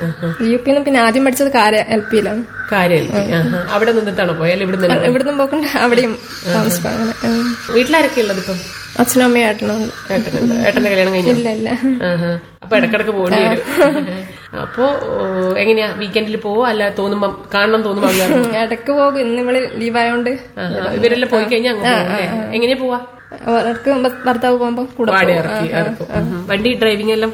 U പിന്ന് പിന്നെ ആദ്യം പഠിച്ചത് കാര എൽ പിയിലാണ് കാര്യം അവിടെ നിന്നിട്ടാണോ പോയാൽ ഇവിടെ നിന്ന് ഇവിടുന്ന് പോക്കൊണ്ട് അവിടെയും താമസിക്കും അങ്ങനെ ഉം. വീട്ടിലാരൊക്കെ ഉള്ളത് ഇപ്പം അച്ഛനും അമ്മയും ഏട്ടനുണ്ട് ഏട്ടനുണ്ട് ഏട്ടന്റെ കല്യാണം കഴിഞ്ഞു ഇല്ല ഇല്ല ആഹാ. അപ്പൊ ഇടക്കിടക്ക് പോകേണ്ടി വരും അപ്പോ ഓ, എങ്ങനെയാ വീക്കെൻഡിൽ പോവോ അല്ല തോന്നുമ്പോ കാണണം തോന്നുമ്പോ അങ്ങ് ഇറങ്ങും? ഇടക്ക് പോകും ഇന്ന് ഇവള് ലീവായോണ്ട് ആഹാ. ഇവരെല്ലാം പോയി കഴിഞ്ഞാൽ അങ്ങ് പോകും അല്ലേ? എങ്ങനെയാ പോവാ അവർക്ക് ഭർത്താവ് പോകുമ്പോ കൂടെ പാടി ഇറക്കി ഇറക്കും ഉം. വണ്ടി ഡ്രൈവിംഗ് എല്ലാം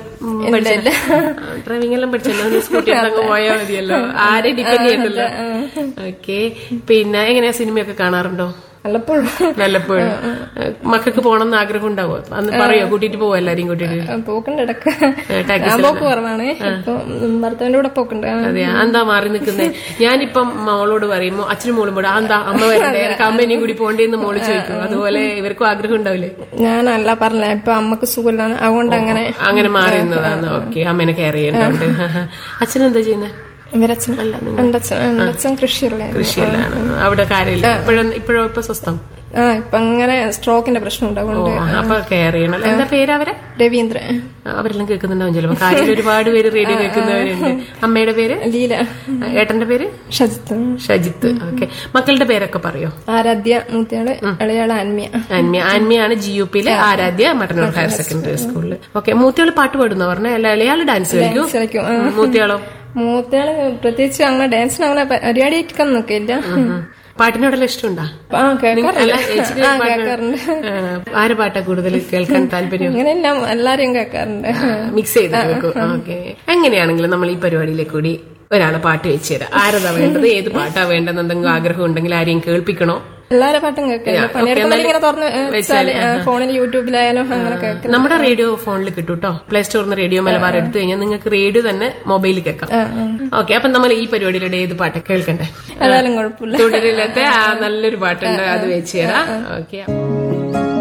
ഡ്രൈവിംഗ് എല്ലാം പഠിച്ചല്ലോ സ്കൂട്ടി അങ്ങ് പോയാൽ മതിയല്ലോ ആരെ ഡിപ്പെൻഡ് ചെയ്യണ്ടല്ലോ ഓക്കെ പിന്നെ എങ്ങനെയാ സിനിമയൊക്കെ കാണാറുണ്ടോ വല്ലപ്പോഴും വല്ലപ്പോഴും മക്കൾക്ക് പോകണം എന്ന് ആഗ്രഹം ഉണ്ടാവോ അന്ന് പറയോ കൂട്ടിട്ട് പോവോ എല്ലാരെയും കൂട്ടിട്ട് പോക്കുണ്ട് ഇടക്ക് ടാക്സി ഞാൻ പോക്ക് കുറവാണ് ഇപ്പൊ ഭർത്താവിന്റെ കൂടെ പോക്കുണ്ട് ആ. അതെ എന്താ മാറി നിൽക്കുന്നേ ഞാനിപ്പം മോളോട് പറയുമ്പോ അച്ഛനും മോളും കൂടെ എന്താ അമ്മ വരണ്ടേ എനിക്ക് അമ്മേനെയും കൂടി പോണ്ടേന്ന് മോള് ചോദിക്കും അതുപോലെ ഇവർക്കും ആഗ്രഹം ഉണ്ടാവില്ലേ ഞാനല്ല പറഞ്ഞ ഇപ്പൊ അമ്മക്ക് സുഖമില്ലാണ് അതുകൊണ്ട് അങ്ങനെ അങ്ങനെ മാറി നിന്നതാണ് ഓക്കെ അമ്മേനെ കെയർ ചെയ്യേണ്ടതുണ്ട് അച്ഛൻ എന്താ ചെയ്യുന്നത് ഇവരച്ഛൻ എന്റെ അച്ഛൻ എന്റെ അച്ഛൻ കൃഷിയുള്ള കൃഷിയിലാണ് അവിടെ കാര്യമില്ല ഇപ്പോഴും ഇപ്പോഴും ഇപ്പൊ സ്വസ്ഥം ആ ഇപ്പൊ അങ്ങനെ സ്ട്രോക്കിന്റെ പ്രശ്നം ഓ ഉണ്ടാവുകൊണ്ട് അപ്പൊ കെയർ ചെയ്യണം എന്താ പേര് അവരെ രവീന്ദ്രൻ അവരെല്ലാം കേൾക്കുന്നുണ്ടാവും ചിലപ്പോ കാര്യം ഒരുപാട് പേര് റേഡിയോ കേൾക്കുന്നവരുണ്ട് അമ്മയുടെ പേര് ലീല ഏട്ടന്റെ പേര് ഷജിത്ത് ഷജിത്ത് ഓക്കെ മക്കളുടെ പേരൊക്കെ പറയോ ആരാധ്യ മൂത്തയാള് ഇളയാള് ആൻമിയ ആൻമിയ ആൻമിയാണ് ജി യു പിയിലെ ആരാധ്യ മട്ടന്നൂർ ഹയർ സെക്കൻഡറി സ്കൂളിൽ ഓക്കെ മൂത്തയാള് പാട്ട് പാടുന്ന പറഞ്ഞ അല്ല ഇളയാള് ഡാൻസ് കളിക്കും കളിക്കും ആ. മൂത്തയാളോ മൂത്തയാള് പ്രത്യേകിച്ച് അങ്ങനെ ഡാൻസിന് അങ്ങനെ പരിപാടിയായിട്ടൊക്കെ നിൽക്കില്ല പാട്ടിനോടെല്ലാം ഇഷ്ടമുണ്ടാ ആ കേൾക്കാറുണ്ട് അല്ല ചേച്ചിക്ക് ആ പാട്ട് കേൾക്കാറുണ്ട് ആര് പാട്ടാ കൂടുതൽ കേൾക്കാൻ താല്പര്യം അങ്ങനെയല്ല എല്ലാരെയും കേൾക്കാറുണ്ട് മിക്സ് ചെയ്ത് കേൾക്കും ഓക്കെ എങ്ങനെയാണെങ്കിലും നമ്മൾ ഈ പരിപാടിയിലേക്ക് കൂടി ഒരാളെ പാട്ട് വെച്ച് തരാം ആരതാ വേണ്ടത് ഏത് പാട്ടാ വേണ്ടതെന്ന് എന്തെങ്കിലും ആഗ്രഹം ഉണ്ടെങ്കിൽ ആരെയും കേൾപ്പിക്കണോ എല്ലാരെ പാട്ടും കേൾക്കില്ല പണിയെടുക്കുമ്പോൾ ഇങ്ങനെ തുറന്ന് വെച്ചാല് ഫോണിൽ യൂട്യൂബിലായാലും അങ്ങനെ കേൾക്കും നമ്മുടെ റേഡിയോ ഫോണിൽ കിട്ടും കേട്ടോ പ്ലേ സ്റ്റോറിൽ നിന്ന് റേഡിയോ മലബാർ എടുത്തു കഴിഞ്ഞാൽ നിങ്ങൾക്ക് റേഡിയോ തന്നെ മൊബൈലിൽ കേൾക്കാം ഓക്കെ അപ്പൊ നമ്മൾ ഈ പരിപാടിയിലൂടെ ഏത് പാട്ട് കേൾക്കണ്ടേ ഏതായാലും കുഴപ്പമില്ല തുടരിലത്തെ ആ നല്ലൊരു പാട്ടുണ്ട് അത് വെച്ച് തരാം ഓക്കെ